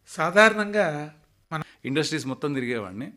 సాధారణంగా మన ఇండస్ట్రీస్ మొత్తం తిరిగేవాడిని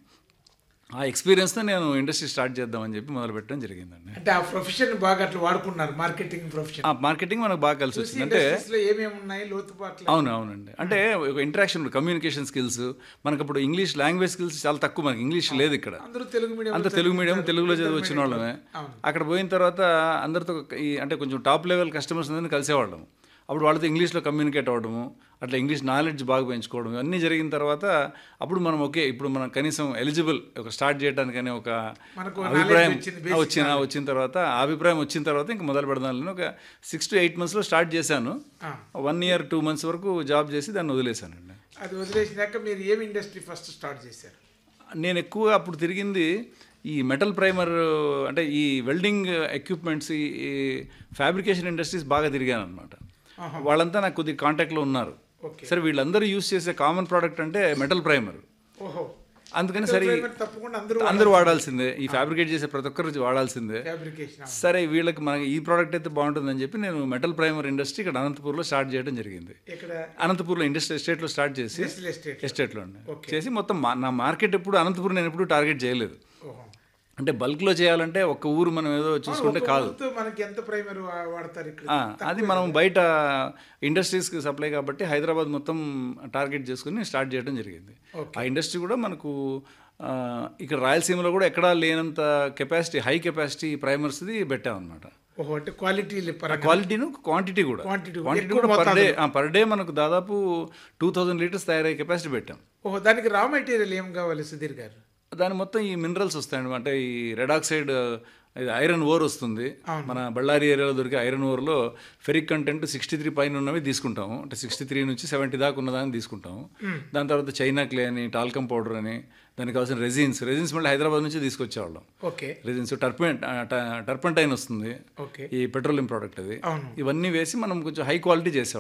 ఆ ఎక్స్పీరియన్స్తో నేను ఇండస్ట్రీ స్టార్ట్ చేద్దామని చెప్పి మొదలు పెట్టడం జరిగిందండి అంటే ఆ ప్రొఫెషన్ బాగా అట్లా వాడుకున్నారు మార్కెటింగ్ ప్రొఫెషన్ ఆ మార్కెటింగ్ మనకు బాగా కలిసి వచ్చింది అంటే ఇండస్ట్రీస్ లో ఏమేమి ఉన్నాయి లోతుపాట్లు అవును అవునండి అంటే ఒక ఇంటరాక్షన్ కమ్యూనికేషన్ స్కిల్స్ మనకు అప్పుడు ఇంగ్లీష్ లాంగ్వేజ్ స్కిల్స్ చాలా తక్కువ మనకి ఇంగ్లీష్ లేదు ఇక్కడ అందరూ తెలుగు మీడియం అంత తెలుగు మీడియం తెలుగులో చదివి వచ్చిన వాళ్ళమే అవును. అక్కడ పోయిన తర్వాత అందరితో ఈ అంటే కొంచెం టాప్ లెవెల్ కస్టమర్స్ అందరినీ కలిసేవాళ్ళం అప్పుడు వాళ్ళతో ఇంగ్లీష్లో కమ్యూనికేట్ అవ్వడము అట్లా ఇంగ్లీష్ నాలెడ్జ్ బాగా పెంచుకోవడం అన్నీ జరిగిన తర్వాత అప్పుడు మనం ఓకే ఇప్పుడు మనం కనీసం ఎలిజిబుల్ ఒక స్టార్ట్ చేయడానికని ఒక మనకు అభిప్రాయం knowledge వచ్చింది, ఆ, basic వచ్చిన వచ్చిన తర్వాత ఆ అభిప్రాయం వచ్చిన తర్వాత ఇంకా మొదలు పెడదాం ఒక సిక్స్ టు ఎయిట్ మంత్స్లో స్టార్ట్ చేశాను ఆ. వన్ ఇయర్ టూ మంత్స్ వరకు జాబ్ చేసి దాన్ని వదిలేశానండి అది వదిలేసినాక మీరు ఏమి ఇండస్ట్రీ ఫస్ట్ స్టార్ట్ చేశారు నేను ఎక్కువగా అప్పుడు తిరిగింది ఈ మెటల్ ప్రైమర్ అంటే ఈ వెల్డింగ్ ఎక్విప్మెంట్స్ ఈ ఫ్యాబ్రికేషన్ ఇండస్ట్రీస్ బాగా తిరిగాను అనమాట వాళ్ళంతా నాకు కొద్దిగా కాంటాక్ట్లో ఉన్నారు ఓకే సరే వీళ్ళందరూ యూస్ చేసే కామన్ ప్రోడక్ట్ అంటే మెటల్ ప్రైమర్ ఓహో అందుకని సరే Primer తప్పకుండా అందరూ అందరూ వాడాల్సిందే ఈ ఫ్యాబ్రికేట్ చేసే ప్రతి ఒక్కరు వాడాల్సిందే ఫ్యాబ్రికేషన్ సరే వీళ్ళకి మనకి ఈ ప్రోడక్ట్ అయితే బాగుంటుందని చెప్పి నేను మెటల్ ప్రైమర్ ఇండస్ట్రీ ఇక్కడ అనంతపూర్లో స్టార్ట్ చేయడం జరిగింది ఇక్కడ అనంతపూర్లో ఇండస్ట్రీ ఎస్టేట్లో స్టార్ట్ చేసి ఇండస్ట్రియల్ ఎస్టేట్ ఎస్టేట్లో చేసి మొత్తం మా- నా మార్కెట్ ఎప్పుడు అనంతపురం నేను ఎప్పుడు టార్గెట్ చేయలేదు ఓహో అంటే బల్క్లో చేయాలంటే ఒక్క ఊరు మనం ఏదో చూసుకుంటే ఒక కాదు వంతు మనకి ఎంత ప్రైమర్ వాడతారు ఇక్కడ ఆ, అది మనం బయట ఇండస్ట్రీస్కి సప్లై కాబట్టి హైదరాబాద్ మొత్తం టార్గెట్ చేసుకుని స్టార్ట్ చేయడం జరిగింది ఆ ఇండస్ట్రీ కూడా మనకు ఆ, ఇక్కడ రాయలసీమలో కూడా ఎక్కడా లేనంత కెపాసిటీ హై కెపాసిటీ ప్రైమర్స్ది పెట్టామన్నమాట ఓహో అంటే క్వాలిటీ పరంగా క్వాలిటీను క్వాంటిటీ కూడా Quantity కూడా, క్వాంటిటీ ఎక్కువ కూడా పర్ డే పర్ డే మనకు దాదాపు టూ థౌజండ్ లీటర్స్ తయారయ్యే కెపాసిటీ పెట్టాం ఓహో దానికి రా మెటీరియల్ ఏం కావాలి సుధీర్ గారు దాని మొత్తం ఈ మినరల్స్ వస్తాయండి అంటే ఈ రెడ్ ఆక్సైడ్ ఇది ఐరన్ ఓర్ వస్తుంది మన బళ్ళారి ఏరియాలో దొరికే ఐరన్ ఓర్లో ఫెరిక్ కంటెంట్ సిక్స్టీ త్రీ పైన ఉన్నవి తీసుకుంటాము అంటే సిక్స్టీ త్రీ నుంచి సెవెంటీ దాకా ఉన్నదాన్ని తీసుకుంటాము దాని తర్వాత చైనా క్లే అని టాల్కమ్ పౌడర్ అని దానికి కావాల్సిన రెజిన్స్ రెజిన్స్ మళ్ళీ హైదరాబాద్ నుంచి తీసుకొచ్చేవాళ్ళం ఓకే రెజిన్స్ టర్పెంట్ టర్పంటైన్ వస్తుంది ఓకే ఈ పెట్రోలియం ప్రోడక్ట్ అది అవును ఇవన్నీ వేసి మనం కొంచెం హై క్వాలిటీ చేసేవాళ్ళం